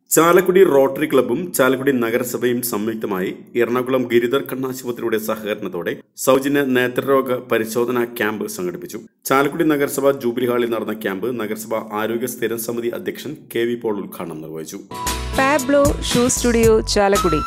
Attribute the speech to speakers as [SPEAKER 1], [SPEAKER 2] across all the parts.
[SPEAKER 1] Chalakudy rotary ക്ലബ്ബും Chalakudy നഗരസഭയും സംയുക്തമായി എറണാകുളം ഗിരിധർ കണ്ണാശുപത്രിയുടെ സഹകരണത്തോടെ സൗജന്യ നേത്രരോഗ പരിശോധനാ ക്യാമ്പ് സംഘടിപ്പിച്ചു ചാലക്കുടി നഗരസഭ ജൂബിലി ഹാളിൽ നടന്ന ക്യാമ്പ് നഗരസഭ ആരോഗ്യ സ്ഥിരം സമിതി അധ്യക്ഷൻ കെ വി പോൾ ഉദ്ഘാടനം നിർവഹിച്ചു
[SPEAKER 2] Pablo shoe studio Chalakudy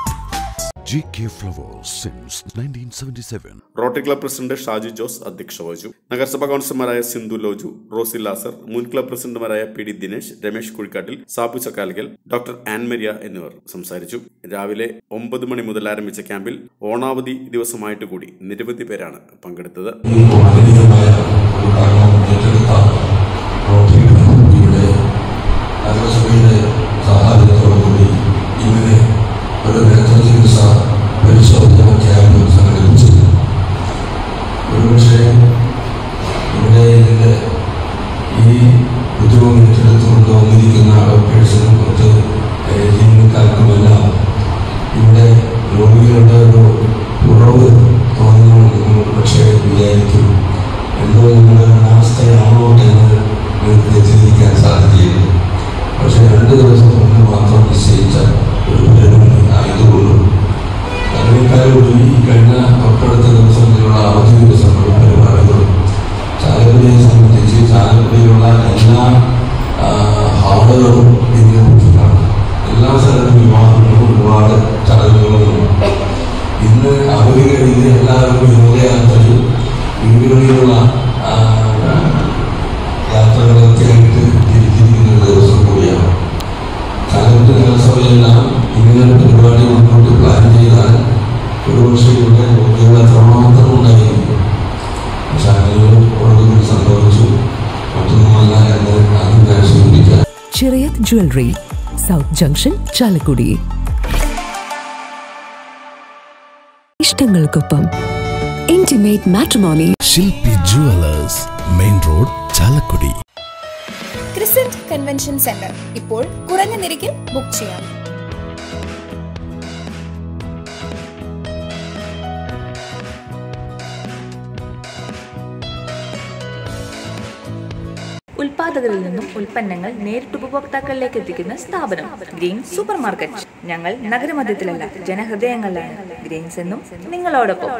[SPEAKER 3] GK Flowers since 1977.
[SPEAKER 1] Rotary club president Shaju Jose അധ്യക്ഷത വഹിച്ചു നഗരസഭാ കൗൺസിലർമാരായ സിന്ധു ലോജു റോസി ലാസർ മുൻ ക്ലബ് പ്രസിഡന്റുമാരായ P D Dinesh Ramesh Kuzhikkattil Sabu Chakkalikkal doctor Annmaria എന്നിവർ സംസാരിച്ചു രാവിലെ ഒമ്പത് മണി മുതൽ ആരംഭിച്ച ക്യാമ്പിൽ ഓണാവധി ദിവസമായിട്ട് കൂടി നിരവധി പേരാണ് പങ്കെടുത്തത്
[SPEAKER 4] ഈ മാനവികമായ ഒരു കാര്യം ഏറ്റെടുത്ത റോട്ടറി കമ്മിറ്റിയുടെ നഗരസഭയുടെ സഹായത്തോടുകൂടി ഇങ്ങനെ ഒരു നേത്ര ചികിത്സ പരിശോധന ക്യാമ്പ് സംഘടിപ്പിച്ചത് ഒരുപക്ഷെ ഇവിടെ ഇതിൻ്റെ ഈ ഉദ്യോഗം ഏറ്റെടുത്തുകൊണ്ട് വന്നിരിക്കുന്ന ഡോക്ടേഴ്സിനും മറ്റ് ഏഹ്, ജീവനക്കാർക്കുമെല്ലാം ഇവിടെ രോഗികളുടെ ഒരു കുറവ് തോന്നുന്നുണ്ടെന്ന് നമ്മൾ പക്ഷേ വിചാരിക്കും എന്തോ നിങ്ങളുടെ അനാവസ്ഥയാണോ എന്ന് നിങ്ങൾക്ക് തെറ്റിദ്ധരിക്കാൻ സാധിക്കുകയില്ല പക്ഷേ രണ്ട് ദിവസം മുമ്പ് മാത്രം നിശ്ചയിച്ച ഒരു പരിപാടി ആയതുകൊണ്ടും അതിനേക്കാളുപരി ഈ കഴിഞ്ഞ തൊട്ടടുത്ത ദിവസങ്ങളിലുള്ള അവധി ദിവസങ്ങളും പരിപാടികളും ചാലക്കുടിയെ സംബന്ധിച്ച് ചാലക്കുടിയിലുള്ള എല്ലാ ആ, ഹാളുകളും ഇതിനെ കുറിച്ചിട്ടാണ് എല്ലാ സ്ഥലത്തും വിവാഹങ്ങളും ഒരുപാട് ചടങ്ങുകളുമുണ്ട് ഇന്ന് അവധി കഴിഞ്ഞ് എല്ലാവരും വിനോദയാത്രയിൽ വീടുകളിലുള്ള ആ, യാത്രകളൊക്കെ ആയിട്ട് തിരിച്ചിരിക്കുന്ന ഒരു ദിവസം കൂടിയാണ് ചാലക്കുടി നഗരസഭയെല്ലാം ഇങ്ങനൊരു പരിപാടി മുന്നോട്ട് പ്ലാൻ ചെയ്താൽ ഒരുപക്ഷെ ഇവിടെ രോഗികൾ എത്രമാത്രം ഉണ്ടായിരിക്കും പക്ഷെ അങ്ങനെ ഒഴുകുന്നത് സംഭവിച്ചു മറ്റൊന്നുമല്ല എന്ന് ആദ്യം ഞാൻ സൂചിപ്പിക്കാം
[SPEAKER 5] Chirayath jewellery south junction Chalakudy ഇഷ്ടങ്ങൾക്കൊപ്പം intimate matrimony
[SPEAKER 3] Shilpi Jewelers, Main Road, Chalakudi.
[SPEAKER 6] Crescent convention centre ഇപ്പോൾ കുറഞ്ഞ നിരക്കിൽ ബുക്ക് ചെയ്യാം
[SPEAKER 2] ഉൽപാദകരിൽ നിന്നും ഉൽപ്പന്നങ്ങൾ നേരിട്ട് ഉപഭോക്താക്കളിലേക്ക് എത്തിക്കുന്ന സ്ഥാപനം ഗ്രീൻ സൂപ്പർ മാർക്കറ്റ് ഞങ്ങൾ നഗരമധ്യത്തിലല്ല ജനഹൃദയങ്ങളിലാണ് ഗ്രീൻസ് എന്നും നിങ്ങളോടൊപ്പം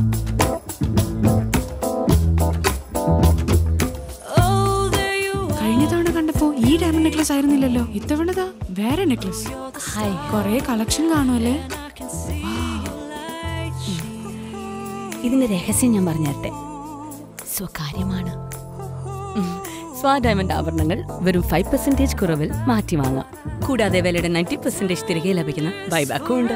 [SPEAKER 7] കഴിഞ്ഞ തവണ കണ്ടപ്പോ ഈ ഡയമണ്ട് നെക്ലസ് ആയിരുന്നില്ലല്ലോ ഇത്തവണതാ വേറെ നെക്ലസ് ഹായ് കൊറേ കളക്ഷൻ കാണുമല്ലേ
[SPEAKER 8] ഇതിന്റെ രഹസ്യം ഞാൻ പറഞ്ഞുതരട്ടെ സ്വകാര്യമാണ് ഉം. സ്വാ ഡയമണ്ട് ആഭരണങ്ങൾ വെറും ഫൈവ് പെർസെന്റേജ് കുറവിൽ മാറ്റി വാങ്ങാം കൂടാതെ വിലയുടെ നയൻറ്റി പെർസെന്റേജ് തിരികെ ലഭിക്കുന്ന ബൈബാക്കും ഉണ്ട്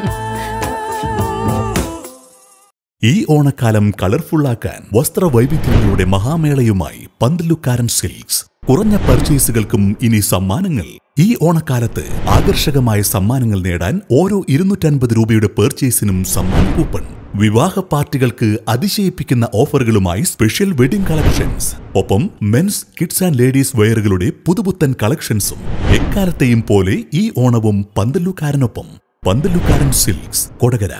[SPEAKER 3] ഈ ഓണക്കാലം കളർഫുള്ളാക്കാൻ വസ്ത്രവൈവിധ്യങ്ങളുടെ മഹാമേളയുമായി പന്തലുക്കാരൻ സിൽക്സ് കുറഞ്ഞ പർച്ചേസുകൾക്കും ഇനി സമ്മാനങ്ങൾ ഈ ഓണക്കാലത്ത് ആകർഷകമായ സമ്മാനങ്ങൾ നേടാൻ ഓരോ ഇരുന്നൂറ്റൻപത് രൂപയുടെ പർച്ചേസിനും സമ്മാന കൂപ്പൺ വിവാഹ പാർട്ടികൾക്ക് അതിശയിപ്പിക്കുന്ന ഓഫറുകളുമായി സ്പെഷ്യൽ വെഡിംഗ് കളക്ഷൻസ് ഒപ്പം മെൻസ് കിഡ്സ് ആൻഡ് ലേഡീസ് വെയറുകളുടെ പുതുപുത്തൻ കളക്ഷൻസും എക്കാലത്തെയും പോലെ ഈ ഓണവും പന്തലുക്കാരനൊപ്പം പന്തലുക്കാരൻ സിൽക്സ് കൊടകര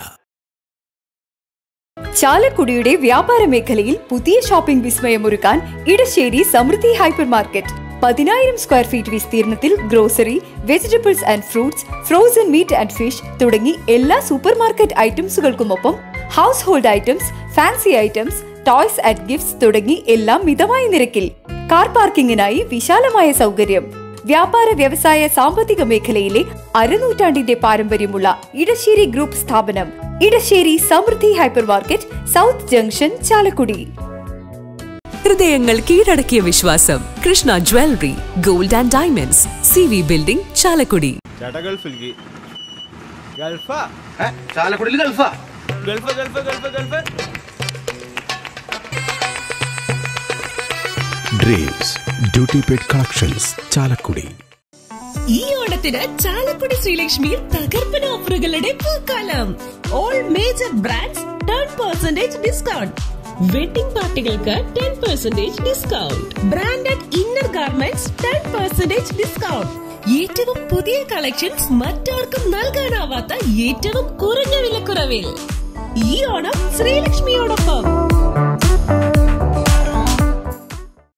[SPEAKER 9] ചാലക്കുടിയുടെ വ്യാപാര മേഖലയിൽ പുതിയ ഷോപ്പിംഗ് വിസ്മയമൊരുക്കാൻ ഇടശ്ശേരി സമൃദ്ധി ഹൈപ്പർ മാർക്കറ്റ് പതിനായിരം സ്ക്വയർ ഫീറ്റ് വിസ്തീർണത്തിൽ grocery vegetables and fruits frozen meat and fish തുടങ്ങി എല്ലാ സൂപ്പർ മാർക്കറ്റ് ഐറ്റംസുകൾക്കുമൊപ്പം household items fancy items toys and gifts തുടങ്ങി എല്ലാം മിതമായ നിരക്കിൽ കാർ പാർക്കിങ്ങിനായി വിശാലമായ സൗകര്യം വ്യാപാര വ്യവസായ സാമ്പത്തിക മേഖലയിലെ അരനൂറ്റാണ്ടിന്റെ പാരമ്പര്യമുള്ള ഇടശ്ശേരി ഗ്രൂപ്പ് സ്ഥാപനം Edassery Samruddhi hypermarket south junction Chalakudy
[SPEAKER 5] ഹൃദയങ്ങൾ കീഴടക്കിയ വിശ്വാസം Krishna jewellery gold and diamonds C V building Chalakudy
[SPEAKER 10] ചേട്ടാ ഗൾഫിലേക്ക് ഗൾഫാ
[SPEAKER 11] ചാലക്കുടിയിൽ ഗൾഫാ
[SPEAKER 10] gulf gulf gulf gulf
[SPEAKER 3] dreams duty paid collections Chalakudy
[SPEAKER 12] ഈ ഓണത്തിന് ചാലക്കുടി ശ്രീലക്ഷ്മിയിൽ തകർപ്പൻ ഓഫറുകളുടെ പൂക്കാലം all major brands ten percentage discount wedding പാർട്ടികൾക്ക് ten percentage discount branded inner garments ten percentage discount ഏറ്റവും പുതിയ കളക്ഷൻസ് മറ്റാർക്കും നൽകാനാവാത്ത ഏറ്റവും കുറഞ്ഞ വിലക്കുറവിൽ ഈ ഓണം ശ്രീലക്ഷ്മിയോടൊപ്പം